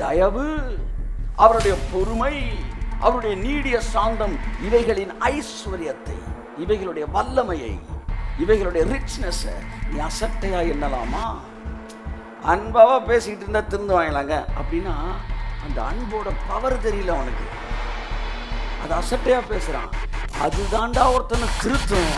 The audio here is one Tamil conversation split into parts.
தயவு அவருடைய பொறுமை அவருடைய நீடிய சாந்தம் இவைகளின் ஐஸ்வர்யத்தை இவைகளுடைய வல்லமையை இவைகளுடைய ரிச்னஸ் நீ அசட்டையா எண்ணலாமா அன்பாவா பேசிக்கிட்டு இருந்தா திருந்து வாங்கலாங்க அப்படின்னா அந்த அன்போட பவர் தெரியல அவனுக்கு அது அசட்டையா பேசுறான் அதுதான்டா ஒருத்தனை திருத்தும்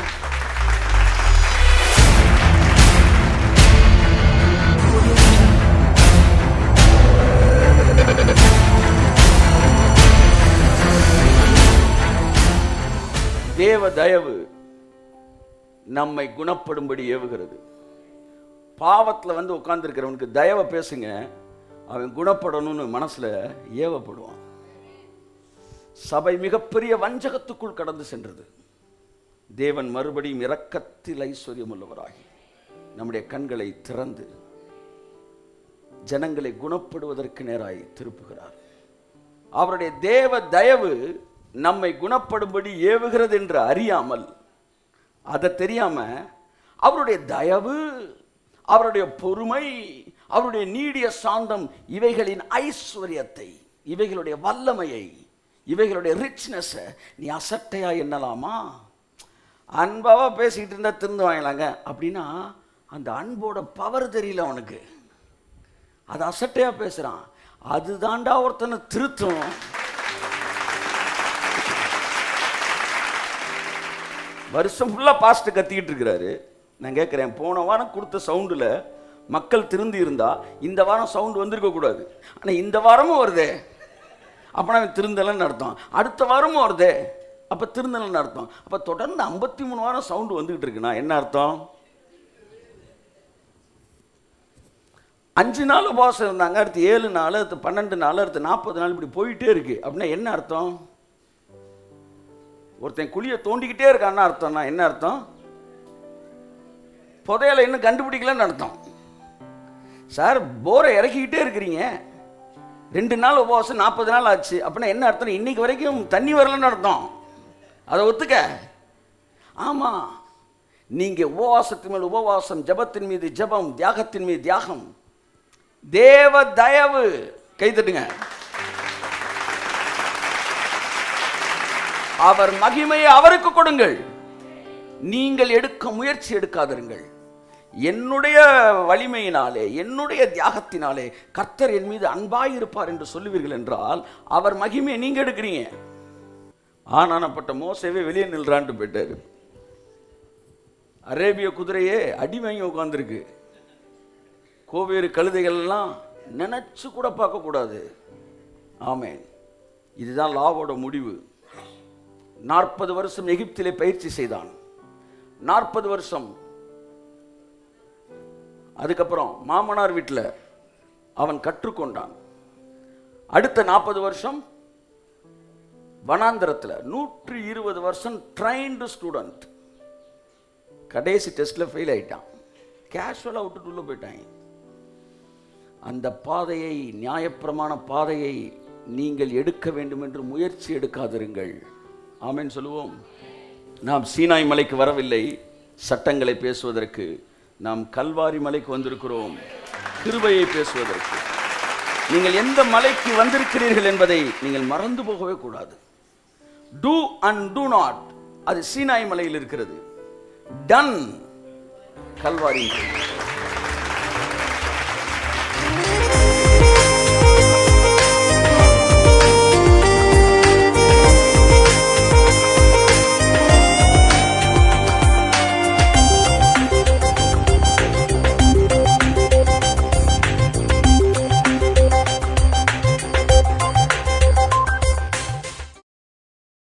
தேவ தயவு நம்மை குணப்படும்படி ஏவுகிறது பாவத்தில் வந்து உட்கார்ந்துருக்கிறவனுக்கு தயவை பேசுங்க அவன் குணப்படணும்னு மனசுல ஏவப்படுவான் சபை மிகப்பெரிய வஞ்சகத்துக்குள் கடந்து சென்றது தேவன் மறுபடியும் இரக்கத்தில் ஐஸ்வர்யம் உள்ளவராகி நம்முடைய கண்களை திறந்து ஜனங்களை குணப்படுவதற்கு நேராய் திருப்புகிறார் அவருடைய தேவ தயவு நம்மை குணப்படும்படி ஏவுகிறது என்று அறியாமல் அதை தெரியாம அவருடைய தயவு அவருடைய பொறுமை அவருடைய நீடிய சாந்தம் இவைகளின் ஐஸ்வர்யத்தை இவைகளுடைய வல்லமையை இவைகளுடைய ரிச்னஸ் நீ அசட்டையா எண்ணலாமா அன்பாவா பேசிக்கிட்டு இருந்தா திருந்து வாங்கலாங்க அப்படின்னா அந்த அன்போட பவர் தெரியல அவனுக்கு அது அசட்டையா பேசுறான் அதுதான்டா ஒருத்தனை திருத்தும் வருஷம் ஃபுல்லாக பாஸ்ட் கத்திக்கிட்டு இருக்கிறாரு நான் கேட்குறேன் போன வாரம் கொடுத்த சவுண்டில் மக்கள் திருந்தி இருந்தா இந்த வாரம் சவுண்டு வந்திருக்க கூடாது ஆனால் இந்த வாரமும் வருதே அப்போ அவன் திருந்தலைன்னு அர்த்தம் அடுத்த வாரமும் வருதே அப்போ திருந்தலைன்னு அர்த்தம் அப்போ தொடர்ந்து ஐம்பத்தி மூணு வாரம் சவுண்டு வந்துக்கிட்டு இருக்குண்ணா என்ன அர்த்தம் அஞ்சு நாள் உபவாசம் இருந்தாங்க அடுத்து ஏழு நாள் அடுத்து பன்னெண்டு நாள் அடுத்து நாற்பது நாள் இப்படி போயிட்டே இருக்கு அப்படின்னா என்ன அர்த்தம் ஒருத்தன் குழியை தோண்டிக்கிட்டே இருக்கான்னு அர்த்தம்னா என்ன அர்த்தம் புதையலை இன்னும் கண்டுபிடிக்கலன்னு அர்த்தம் சார் போரை இறக்கிக்கிட்டே இருக்கிறீங்க ரெண்டு நாள் உபவாசம் நாற்பது நாள் ஆச்சு அப்படின்னா என்ன அர்த்தம் இன்னைக்கு வரைக்கும் தண்ணி வரலன்னு அர்த்தம் அதை ஒத்துக்க ஆமாம் நீங்க உபவாசத்தின் மேல் உபவாசம் ஜபத்தின் மீது ஜபம் தியாகத்தின் மீது தியாகம் தேவ தயவு கை தட்டுங்க அவர் மகிமையை அவருக்கு கொடுங்கள் நீங்கள் எடுக்க முயற்சி எடுக்காதிருங்கள் என்னுடைய வலிமையினாலே என்னுடைய தியாகத்தினாலே கர்த்தர் என் மீது அன்பாயிருப்பார் என்று சொல்லுவீர்கள் என்றால் அவர் மகிமையை நீங்க எடுக்கிறீங்க ஆனானப்பட்ட மோசவே வெளியே நில்றான்ட்டு போயிட்டாரு அரேபிய குதிரையே அடிமைங்க உட்காந்துருக்கு கோவேறு கழுதைகள் எல்லாம் நினைச்சு கூட பார்க்கக்கூடாது ஆமென் இதுதான் லாவோட முடிவு நாற்பது வருஷம் எகிப்திலே பயிற்சி செய்தான் நாற்பது வருஷம் அதுக்கப்புறம் மாமனார் வீட்டில் அவன் கற்றுக்கொண்டான் அடுத்த நாற்பது வருஷம் வனாந்திரத்தில் நூற்றி இருபது வருஷம் ட்ரைன்டு ஸ்டூடெண்ட் கடைசி டெஸ்ட்டில் ஃபெயில் ஆயிட்டான் கேஷுவலாக விட்டுட்டு உள்ள போயிட்டாங்க அந்த பாதையை நியாயப்பிரமாண பாதையை நீங்கள் எடுக்க வேண்டும் என்று முயற்சி எடுக்காதிருங்கள் ஆமென் சொல்லுவோம் நாம் சீனாய் மலைக்கு வரவில்லை சட்டங்களை பேசுவதற்கு நாம் கல்வாரி மலைக்கு வந்திருக்கிறோம் கிருபையை பேசுவதற்கு நீங்கள் எந்த மலைக்கு வந்திருக்கிறீர்கள் என்பதை நீங்கள் மறந்து போகவே கூடாது டூ அண்ட் டூ நாட் அது சீனாய் மலையில் இருக்கிறது டன் கல்வாரி மலை